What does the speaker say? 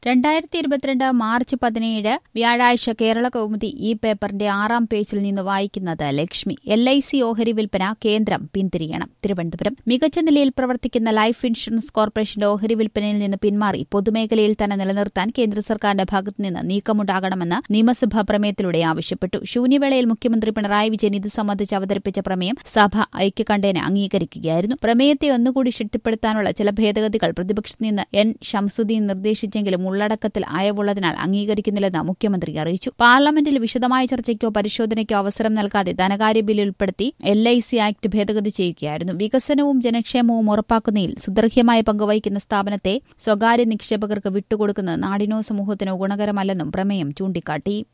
രണ്ടായിരത്തി ഇരുപത്തിരണ്ട് മാർച്ച് പതിനേഴ് വ്യാഴാഴ്ച കേരള കൗമുദി ഈ പേപ്പറിന്റെ ആറാം പേജിൽ നിന്ന് വായിക്കുന്നത് ലക്ഷ്മി എൽ ഐ സി ഓഹരി വിൽപ്പന കേന്ദ്രം പിന്തിരിയണം തിരുവനന്തപുരം മികച്ച നിലയിൽ പ്രവർത്തിക്കുന്ന ലൈഫ് ഇൻഷുറൻസ് കോർപ്പറേഷന്റെ ഓഹരി വിൽപ്പനയിൽ നിന്ന് പിന്മാറി പൊതുമേഖലയിൽ തന്നെ നിലനിർത്താൻ കേന്ദ്ര സർക്കാരിന്റെ ഭാഗത്തുനിന്ന് നീക്കമുണ്ടാകണമെന്ന് നിയമസഭാ പ്രമേയത്തിലൂടെ ആവശ്യപ്പെട്ടു ശൂന്യവേളയിൽ മുഖ്യമന്ത്രി പിണറായി വിജയൻ ഇത് സംബന്ധിച്ച് അവതരിപ്പിച്ച പ്രമേയം സഭ ഐക്യകണ്ഠേന അംഗീകരിക്കുകയായിരുന്നു പ്രമേയത്തെ ഒന്നുകൂടി ശക്തിപ്പെടുത്താനുള്ള ചില ഭേദഗതികൾ പ്രതിപക്ഷത്ത് നിന്ന് എൻ ഷംസുദ്ദീൻ നിർദ്ദേശിച്ചെങ്കിലും ഉള്ളടക്കത്തിൽ അയവുള്ളതിനാൽ അംഗീകരിക്കുന്നില്ലെന്ന് മുഖ്യമന്ത്രി അറിയിച്ചു പാർലമെന്റിൽ വിശദമായ ചർച്ചയ്ക്കോ പരിശോധനയ്ക്കോ അവസരം നൽകാതെ ധനകാര്യ ബില്ലിൽ ഉൾപ്പെടുത്തി എൽ ഐ സി ആക്ട് ഭേദഗതി ചെയ്യുകയായിരുന്നു വികസനവും ജനക്ഷേമവും ഉറപ്പാക്കുന്നതിൽ സുദൃഢ്യമായ പങ്കുവഹിക്കുന്ന സ്ഥാപനത്തെ സ്വകാര്യ നിക്ഷേപകർക്ക് വിട്ടുകൊടുക്കുന്നത് നാടിനോ സമൂഹത്തിനോ ഗുണകരമല്ലെന്നും പ്രമേയം ചൂണ്ടിക്കാട്ടി